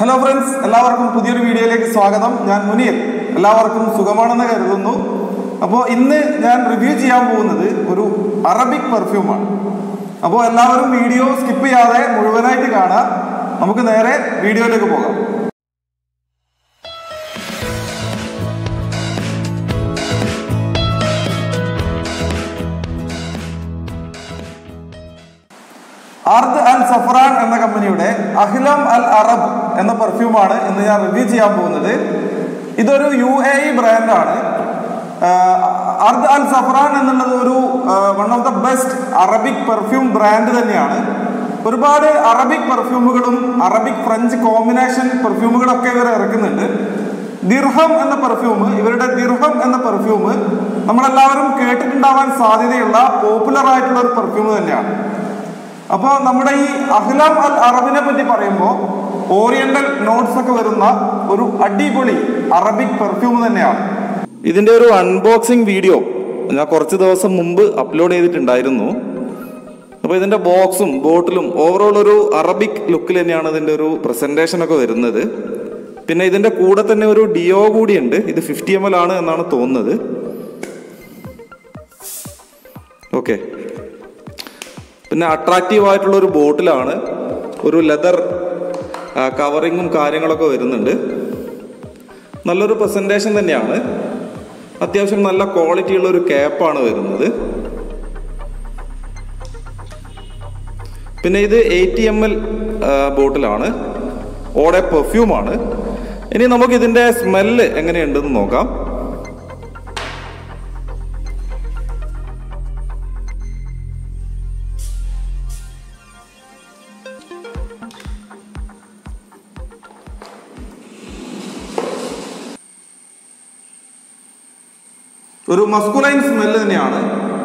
hello friends എല്ലാവർക്കും പുതിയൊരു വീഡിയോയിലേക്ക് സ്വാഗതം ഞാൻ മുനീർ എല്ലാവർക്കും സുഖമാണെന്ന് കരുതുന്നു അപ്പോൾ ഇന്ന് ഞാൻ റിവ്യൂ ചെയ്യാൻ പോകുന്നത് ഒരു അറബിക് പെർഫ്യൂമാണ് അപ്പോൾ എല്ലാവരും വീഡിയോ സ്കിപ്പ് ചെയ്യാതെ മുഴുവനായിട്ട് കാണാം നമുക്ക് നേരെ വീഡിയോയിലേക്ക് പോകാം ആർദ് അൽ സഫറാൻ എന്ന കമ്പനിയുടെ അഹ്ലം അൽ അറബ് എന്ന പെർഫ്യൂമാണ് ഇന്ന് ഞാൻ റിവ്യൂ ചെയ്യാൻ പോകുന്നത് ഇതൊരു യു എ ഇ ബ്രാൻഡാണ് അർദ് അൽ സഫറാൻ എന്നുള്ളത് ഒരു one of the best Arabic perfume brand തന്നെയാണ് ഒരുപാട് അറബിക് പെർഫ്യൂമുകളും അറബിക് ഫ്രഞ്ച് കോമ്പിനേഷൻ പെർഫ്യൂമുകളൊക്കെ ഇവർ ഇറക്കുന്നുണ്ട് ദിർഹം എന്ന പെർഫ്യൂം ഇവരുടെ ദിർഹം എന്ന പെർഫ്യൂം നമ്മളെല്ലാവരും കേട്ടിട്ടുണ്ടാവാൻ സാധ്യതയുള്ള പോപ്പുലർ ആയിട്ടുള്ള ഒരു പെർഫ്യൂം തന്നെയാണ് അപ്പോൾ നമ്മുടെ ഈ അഹ്ലാം അൽ അറബിനെ പറ്റി പറയുമ്പോൾ ഓറിയന്റൽ നോട്ട്സ് ഒക്കെ വരുന്ന ഒരു അടിപൊളി അറബിക് പെർഫ്യൂം തന്നെയാണ് ഇതിന്റെ ഒരു അൺബോക്സിംഗ് വീഡിയോ ഞാൻ കുറച്ച് ദിവസം മുമ്പ് അപ്ലോഡ് ചെയ്തിട്ടുണ്ടായിരുന്നു അപ്പോൾ ഇതിന്റെ ബോക്സും ബോട്ടിലും ഓവറോൾ ഒരു അറബിക് ലുക്കിൽ തന്നെയാണ് ഇതിന്റെ ഒരു പ്രസന്റേഷൻ ഒക്കെ വരുന്നത് പിന്നെ ഇതിന്റെ കൂടെ തന്നെ ഒരു ഡിയോ കൂടിയുണ്ട് ഇത് ഫിഫ്റ്റി എം എൽ ആണ് എന്നാണ് തോന്നുന്നത് ഓക്കെ പിന്നെ അട്രാക്റ്റീവ് ആയിട്ടുള്ള ഒരു ബോട്ടിലാണ് ഒരു ലെതർ കവറിങ്ങും കാര്യങ്ങളൊക്കെ വരുന്നുണ്ട് നല്ലൊരു പ്രസൻറ്റേഷൻ തന്നെയാണ് അത്യാവശ്യം നല്ല ക്വാളിറ്റി ഉള്ള ഒരു ക്യാപ്പാണ് വരുന്നത് പിന്നെ ഇത് എയ്റ്റി എം എൽ ബോട്ടിലാണ് ഓടെ പെർഫ്യൂമാണ് ഇനി നമുക്ക് ഇതിന്റെ സ്മെല്ല് എങ്ങനെയുണ്ടെന്ന് നോക്കാം ഒരു മസ്കുലൈൻ സ്മെല്ല് തന്നെയാണ്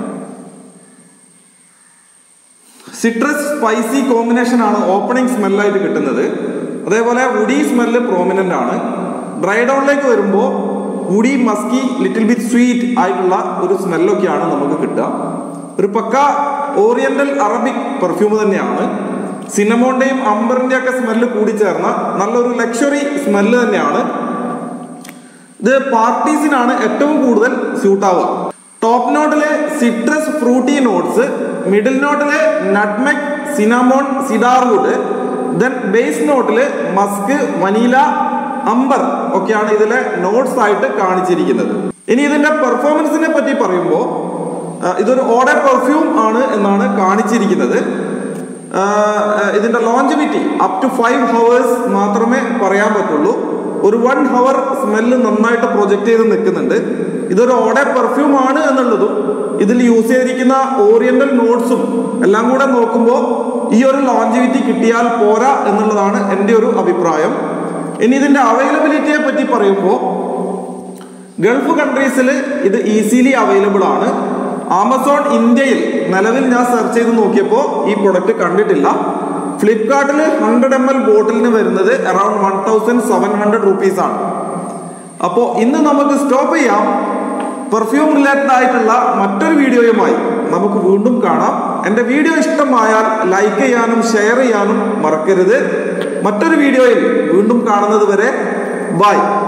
സിട്രസ് സ്പൈസി കോമ്പിനേഷൻ ആണ് ഓപ്പണിംഗ് സ്മെല്ലായിട്ട് കിട്ടുന്നത് അതേപോലെ വുഡി സ്മെല്ല് പ്രോമിനന്റ് ആണ് ഡ്രൈ ഡൗണിലേക്ക് വരുമ്പോൾ woody musky little bit sweet ആയിട്ടുള്ള ഒരു സ്മെല്ലൊക്കെയാണ് നമുക്ക് കിട്ടുക ഒരു പക്ക ഓറിയന്റൽ അറബിക് പെർഫ്യൂം തന്നെയാണ് സിനമോന്റെയും അംബറിന്റെ ഒക്കെ സ്മെല്ല് കൂടിച്ചേർന്ന നല്ലൊരു ലക്ഷറി സ്മെല്ല് തന്നെയാണ് ഇത് പാർട്ടീസിനാണ് ഏറ്റവും കൂടുതൽ സ്യൂട്ട് ആവുക ടോപ്പ് നോട്ടിലെ സിട്രസ് ഫ്രൂട്ടി നോട്ട്സ് മിഡിൽ നോട്ടിലെ nutmeg cinnamon cedarwood then base നോട്ടില് മസ്ക് വനീല അംബർ ഒക്കെയാണ് ഇതിലെ നോട്ട്സ് ആയിട്ട് കാണിച്ചിരിക്കുന്നത് ഇനി ഇതിന്റെ പെർഫോമൻസിനെ പറ്റി പറയുമ്പോൾ ഇതൊരു ഓടെ പെർഫ്യൂം ആണ് എന്നാണ് കാണിച്ചിരിക്കുന്നത് ഇതിന്റെ longevity up to five hours മാത്രമേ പറയാൻ പറ്റുള്ളൂ ഒരു വൺ ഹവർ സ്മെല്ല് നന്നായിട്ട് പ്രൊജക്ട് ചെയ്ത് നിൽക്കുന്നുണ്ട് ഇതൊരു ഓടെ പെർഫ്യൂം ആണ് എന്നുള്ളതും ഇതിൽ യൂസ് ചെയ്തിരിക്കുന്ന ഓറിയന്റൽ നോട്ട്സും എല്ലാം കൂടെ നോക്കുമ്പോൾ ഈ ഒരു ലോഞ്ചിവിറ്റി കിട്ടിയാൽ പോരാ എന്നുള്ളതാണ് എൻ്റെ ഒരു അഭിപ്രായം ഇനി ഇതിന്റെ അവൈലബിലിറ്റിയെ പറ്റി പറയുമ്പോൾ ഗൾഫ് കൺട്രീസിൽ ഇത് ഈസിലി അവൈലബിൾ ആണ് ആമസോൺ ഇന്ത്യയിൽ നിലവിൽ ഞാൻ സെർച്ച് ചെയ്ത് നോക്കിയപ്പോൾ ഈ പ്രൊഡക്റ്റ് കണ്ടിട്ടില്ല ഫ്ലിപ്കാർട്ടിൽ ഹൺഡ്രഡ് എം എൽ ബോട്ടിലിന് വരുന്നത് around one thousand seven hundred rupees ആണ് അപ്പോൾ ഇന്ന് നമുക്ക് സ്റ്റോപ്പ് ചെയ്യാം പെർഫ്യൂം റിലേറ്റഡ് ആയിട്ടുള്ള മറ്റൊരു വീഡിയോയുമായി നമുക്ക് വീണ്ടും കാണാം എൻ്റെ വീഡിയോ ഇഷ്ടമായാൽ ലൈക്ക് ചെയ്യാനും ഷെയർ ചെയ്യാനും മറക്കരുത് മറ്റൊരു വീഡിയോയിൽ വീണ്ടും കാണുന്നത് വരെ ബൈ